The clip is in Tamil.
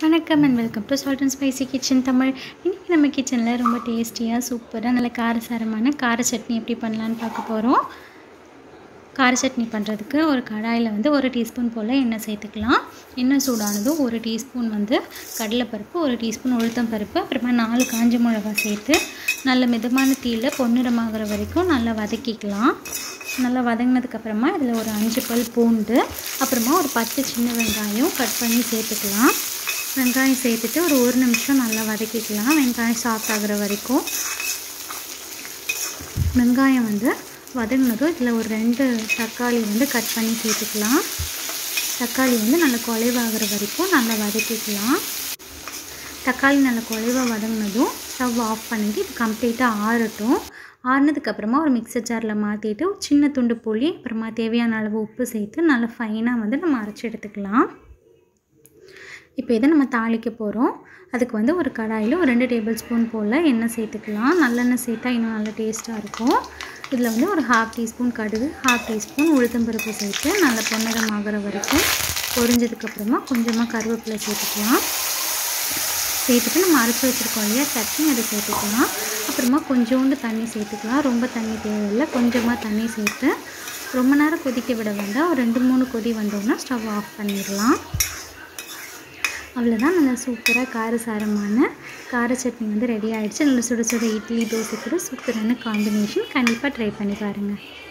வணக்கம் and welcome to salt and spicy kitchen Tamil இன்றைக்கி நம்ம கிச்சனில் ரொம்ப டேஸ்டியாக சூப்பராக நல்ல காரசாரமான கார சட்னி எப்படி பண்ணலான்னு பார்க்க போகிறோம் கார சட்னி பண்ணுறதுக்கு ஒரு கடாயில் வந்து ஒரு டீஸ்பூன் போல் எண்ணெய் சேர்த்துக்கலாம் எண்ணெய் சூடானதும் ஒரு டீஸ்பூன் வந்து கடலைப்பருப்பு ஒரு டீஸ்பூன் உளுத்தம் பருப்பு அப்புறமா நாலு காஞ்ச மிளகா சேர்த்து நல்ல மிதமான தீயில் பொன்னிறமாகிற வரைக்கும் நல்லா வதக்கிக்கலாம் நல்லா வதங்கினதுக்கப்புறமா இதில் ஒரு அஞ்சு பல் பூண்டு அப்புறமா ஒரு பத்து சின்ன வெங்காயம் கட் பண்ணி சேர்த்துக்கலாம் வெங்காயம் சேர்த்துட்டு ஒரு ஒரு நிமிஷம் நல்லா வதக்கிக்கலாம் வெங்காயம் சாஃப்ட் ஆகுற வரைக்கும் வெங்காயம் வந்து வதங்கினதும் இதில் ஒரு ரெண்டு தக்காளி வந்து கட் பண்ணி சேர்த்துக்கலாம் தக்காளி வந்து நல்லா குலைவாகிற வரைக்கும் நல்லா வதக்கிக்கலாம் தக்காளி நல்லா குலைவாக வதங்கினதும் ஸ்டவ் ஆஃப் பண்ணிவிட்டு இது கம்ப்ளீட்டாக ஆறட்டும் ஆறுனதுக்கப்புறமா ஒரு மிக்சர் ஜாரில் மாற்றிட்டு சின்ன துண்டு புளி அப்புறமா தேவையான அளவு உப்பு சேர்த்து நல்லா ஃபைனாக வந்து நம்ம அரைச்சி எடுத்துக்கலாம் இப்போ இதை நம்ம தாளிக்க போகிறோம் அதுக்கு வந்து ஒரு கடாயில் ஒரு ரெண்டு டேபிள் ஸ்பூன் போல் எண்ணெய் சேர்த்துக்கலாம் நல்லெண்ணெய் சேர்த்தா இன்னும் நல்லா டேஸ்ட்டாக இருக்கும் இதில் வந்து ஒரு ஹாஃப் டீஸ்பூன் கடுகு ஹாஃப் டீஸ்பூன் உளுத்தம்பருப்பு சேர்த்து நல்லா பொன்னிறம் ஆகிற வரைக்கும் பொரிஞ்சதுக்கப்புறமா கொஞ்சமாக கருவேப்பிலை சேர்த்துக்கலாம் சேர்த்துட்டு நம்ம அரைச்சி வச்சுருக்கோம் இல்லையா சட்னி அதை சேர்த்துக்கலாம் அப்புறமா கொஞ்சோண்டு தண்ணி சேர்த்துக்கலாம் ரொம்ப தண்ணி தேவையில்லை கொஞ்சமாக தண்ணி சேர்த்து ரொம்ப நேரம் கொதிக்க விட வேண்டாம் ஒரு ரெண்டு மூணு கொதி வந்தோம்னா ஸ்டவ் ஆஃப் பண்ணிடலாம் அவ்வளோதான் நல்லா சூப்பராக காரசாரமான கார சட்னி வந்து ரெடி ஆகிடுச்சு நல்ல சுட சுட இட்லி தோசை கூட சூப்பரான காம்பினேஷன் கண்டிப்பாக ட்ரை பண்ணி பாருங்கள்